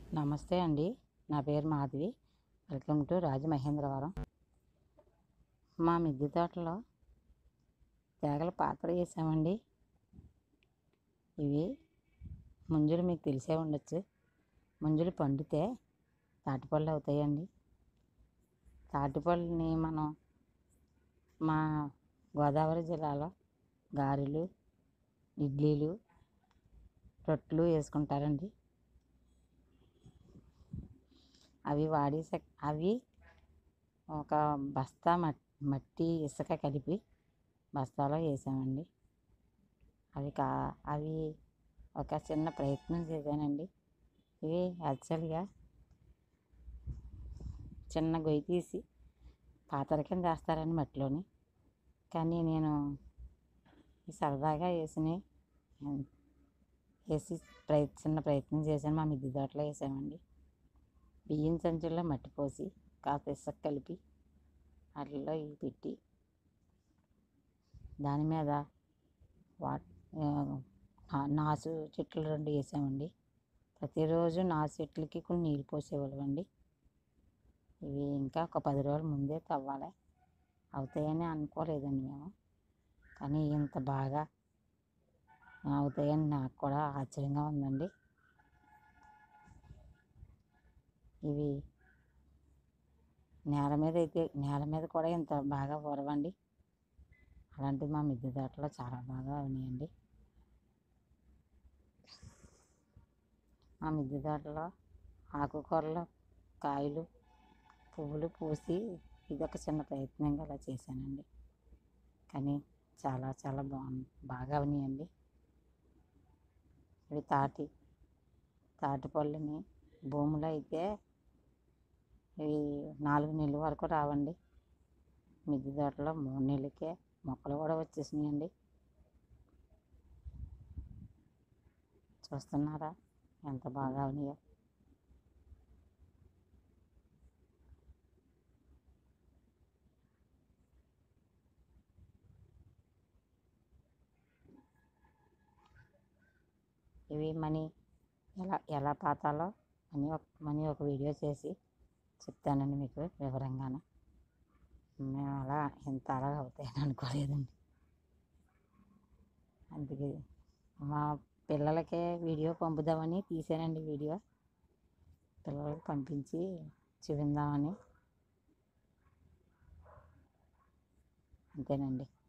నమస్తే అండి నా పేరు మాధవి వెల్కమ్ టు రాజమహేంద్రవరం మా మిద్దె తోటలో తేగల పాత్ర వేసామండి ఇవి ముంజులు మీకు తెలిసే ఉండొచ్చు ముంజులు పండితే తాటిపళ్ళు అవుతాయండి తాటిపళ్ళని మనం మా గోదావరి జిల్లాలో గారెలు ఇడ్లీలు రొట్టెలు వేసుకుంటారండి అవి వాడేసాక అవి ఒక బస్తా మట్ మట్టి ఇసుక కలిపి బస్తాలో వేసామండి అవి కా అవి ఒక చిన్న ప్రయత్నం చేశానండి ఇవి యాక్చువల్గా చిన్న గొయ్యి తీసి పాతర కింద వేస్తారండి మట్టిలోని కానీ నేను ఈ సరదాగా వేసినవి వేసి ప్రయ చిన్న ప్రయత్నం చేశాను మా మిద్దె తోటలో వేసామండి బియ్యం సంచుల్లో మట్టి పోసి కాస్త ఇసుక కలిపి వాటిల్లో ఇవి పెట్టి దాని మీద వా ఆ, నాసు చెట్లు రెండు వేసామండి ప్రతిరోజు నాసు చెట్లకి కొన్ని నీళ్ళు పోసేవాళ్ళమండి ఇవి ఇంకా ఒక పది రోజుల ముందే తవ్వాలి అవుతాయని అనుకోలేదండి మేము కానీ ఇంత బాగా అవుతాయని నాకు కూడా ఆశ్చర్యంగా ఉందండి ఇవి నేల మీద అయితే నేల మీద కూడా ఇంత బాగా ఊరవండి అలాంటివి మా మిద్దె తోటలో చాలా బాగా ఉన్నాయండి మా మిద్దె తోటలో ఆకుకూరలు కాయలు పువ్వులు పూసి ఇదొక చిన్న ప్రయత్నంగా అలా చేశానండి కానీ చాలా చాలా బాగుంది బాగా ఉన్నాయండి ఇవి తాటి తాటిపళ్ళని భూమిలో అయితే ఇవి నాలుగు నెలల వరకు రావండి మిద్దె తోటలో మూడు నెలలకే మొక్కలు కూడా వచ్చేసినాయండి చూస్తున్నారా ఎంత బాగా ఉన్నాయో ఇవి మనీ ఎలా ఎలా పాతాలో అని ఒక మనీ ఒక వీడియో చేసి చెప్తానండి మీకు వివరంగాను మేము అలా ఇంత అలా అవుతాయని అనుకోలేదండి అందుకే మా పిల్లలకే వీడియో పంపుదామని తీసానండి వీడియో పిల్లలకి పంపించి చూపిందామని అంతేనండి